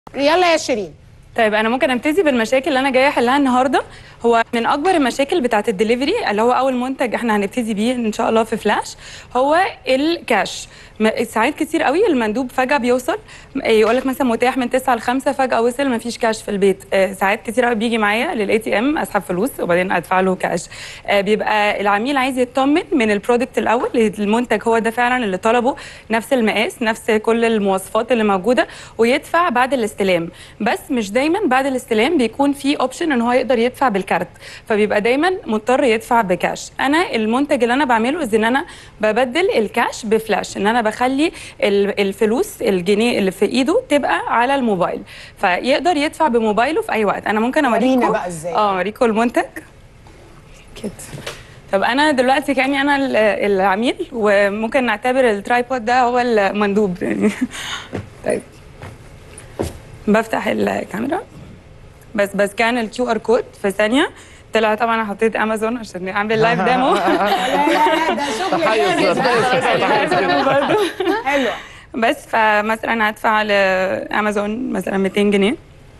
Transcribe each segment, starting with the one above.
يلا يا شيرين طيب انا ممكن ابتدي بالمشاكل اللي انا جايه احلها النهارده هو من اكبر المشاكل بجات الدليفري اللي هو اول منتج احنا هنبتدي بيه ان شاء الله في فلاش هو الكاش م- ساعات كتير قوي المندوب فجاه بيوصل يقول لك مثلا متاح من 9 ل 5 فجاه وصل ما فيش كاش في البيت آه، ساعات كتير قوي بيجي معايا للاي تي ام اسحب فلوس وبعدين ادفع له كاش آه، بيبقى العميل عايز يطمن من البرودكت الاول المنتج هو ده فعلا اللي طلبه نفس المقاس نفس كل المواصفات اللي موجوده ويدفع بعد الاستلام بس مش دايما بعد الاستلام بيكون في اوبشن ان هو يقدر يدفع بالكارت فبيبقى دايما مضطر يدفع بكاش انا المنتج اللي انا بعمله إز ان انا ببدل الكاش بفلاش ان انا بخلي ال- الفلوس الجنيه اللي في ايده تبقى على الموبايل فيقدر يدفع بموبايله في اي وقت انا ممكن ورينا اوريكم بقى إزاي. اه اوريكم المنتج كده طب انا دلوقتي كاني انا ال- العميل وممكن نعتبر الترايبود ده هو المندوب يعني طيب بفتح الكاميرا بس بسكان الكيو ار كود في ثانيه طلع طبعا انا حطيت امازون عشان اعمل لايف ديمو لا لا لا ده شغل جامد برضه حلو بس فمثلا هدفع لامازون مثلا 200 جنيه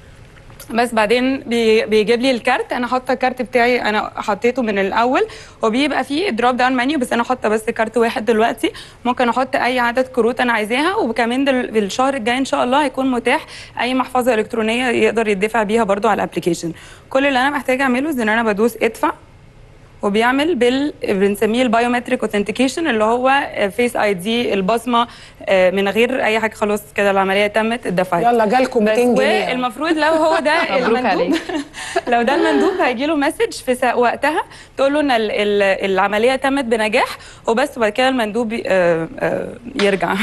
بس بعدين بي- بيجيب لي الكارت انا حاطه الكارت بتاعي انا حطيته من الاول وبيبقى فيه دروب داون منيو بس انا حاطه بس كارت واحد دلوقتي ممكن احط اي عدد كروت انا عايزاها وكمان دل... الشهر الجاي ان شاء الله هيكون متاح اي محفظه الكترونيه يقدر يدفع بيها برضو على الابلكيشن كل اللي انا محتاجه اعمله ان انا بدوس ادفع وبيعمل بال بنسميه البايومتريك اوثنتيكيشن اللي هو فيس اي دي البصمه آه، من غير اي حاجه خلاص كده العمليه تمت اتدفعت يلا جالكم 200 بس جنيه والمفروض لو هو ده مبروك المندوب عليك. لو ده المندوب هيجي له مسج في سا- وقتها تقول له ان ال- ال- العمليه تمت بنجاح وبس وبعد كده المندوب آه، آه، يرجع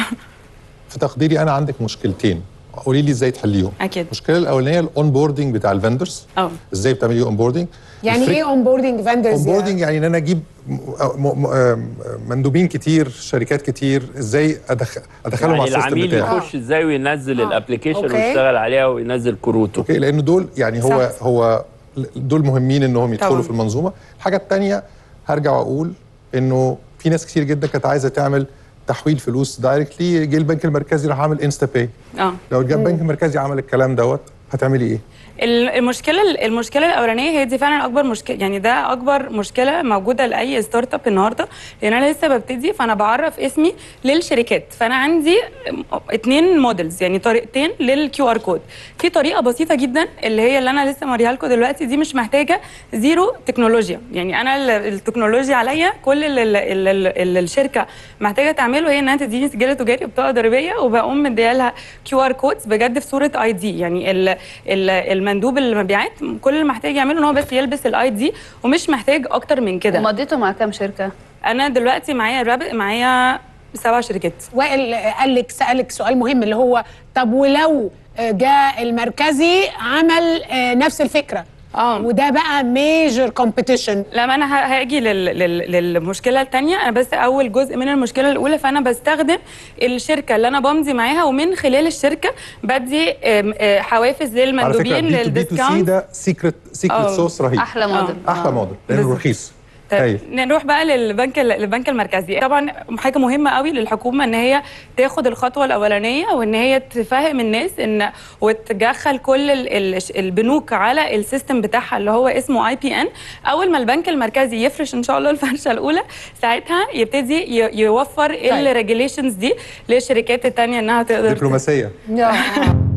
في تقديري انا عندك مشكلتين قولي لي ازاي تحليهم أكيد. المشكله الاولانيه الاون بوردنج بتاع الفندرز اه ازاي بتعملي اون بوردنج يعني ايه اون بوردنج اون فاندرز بوردنج يعني ان انا اجيب م- م- م- مندوبين كتير شركات كتير ازاي أدخ... ادخلهم يعني على السيستم العميل بتاعي يخش ازاي وينزل آه. الابلكيشن أوكي. ويشتغل عليها وينزل كروته اوكي لان دول يعني هو صح. هو دول مهمين انهم يدخلوا طبعاً. في المنظومه الحاجه الثانيه هرجع واقول انه في ناس كتير جدا كانت عايزه تعمل تحويل فلوس دايركتلي جه البنك المركزي راح عامل انستا باي اه لو جه البنك المركزي عمل الكلام دوت هتعملي ايه ال- المشكله المشكله الاولانيه هي دي فعلا اكبر مشكله يعني ده اكبر مشكله موجوده لاي ستارت اب النهارده لان انا لسه ببتدي فانا بعرف اسمي للشركات فانا عندي اتنين موديلز يعني طريقتين للكيو ار كود في طريقه بسيطه جدا اللي هي اللي انا لسه موريها لكم دلوقتي دي مش محتاجه زيرو تكنولوجيا يعني انا ال- التكنولوجيا عليا كل اللي, اللي, اللي الشركه محتاجه تعمله هي انها تديني سجل تجاري بطاقه ضريبيه وبقوم مديها لها كيو ار كودز بجد في صوره اي دي يعني ال ال المندوب المبيعات كل اللي محتاج يعمله ان هو بس يلبس الاي دي ومش محتاج اكتر من كده ومضيته مع كام شركه؟ انا دلوقتي معايا رابط معايا سبع شركات وائل قال لك سالك سؤال مهم اللي هو طب ولو جاء المركزي عمل آه، نفس الفكره اه وده بقى ميجر كومبيتيشن لما انا ه- هاجي لل... لل... للمشكله الثانيه انا بس اول جزء من المشكله الاولى فانا بستخدم الشركه اللي انا بمضي معاها ومن خلال الشركه بدي آم، آه، حوافز على للمندوبين فكره بي تو بي تو سي للديسكاونت ده سيكريت سيكريت آه. صوص رهيب احلى موديل احلى آه. موديل لانه بالظبط. رخيص طيب هايل. نروح بقى للبنك للبنك المركزي طبعا حاجه مهمه قوي للحكومه ان هي تاخد الخطوه الاولانيه وان هي تفهم الناس ان وتدخل كل ال- ال- البنوك على السيستم بتاعها اللي هو اسمه اي بي ان اول ما البنك المركزي يفرش ان شاء الله الفرشه الاولى ساعتها يبتدي ي- يوفر الريجوليشنز دي للشركات الثانيه انها تقدر دبلوماسيه آه.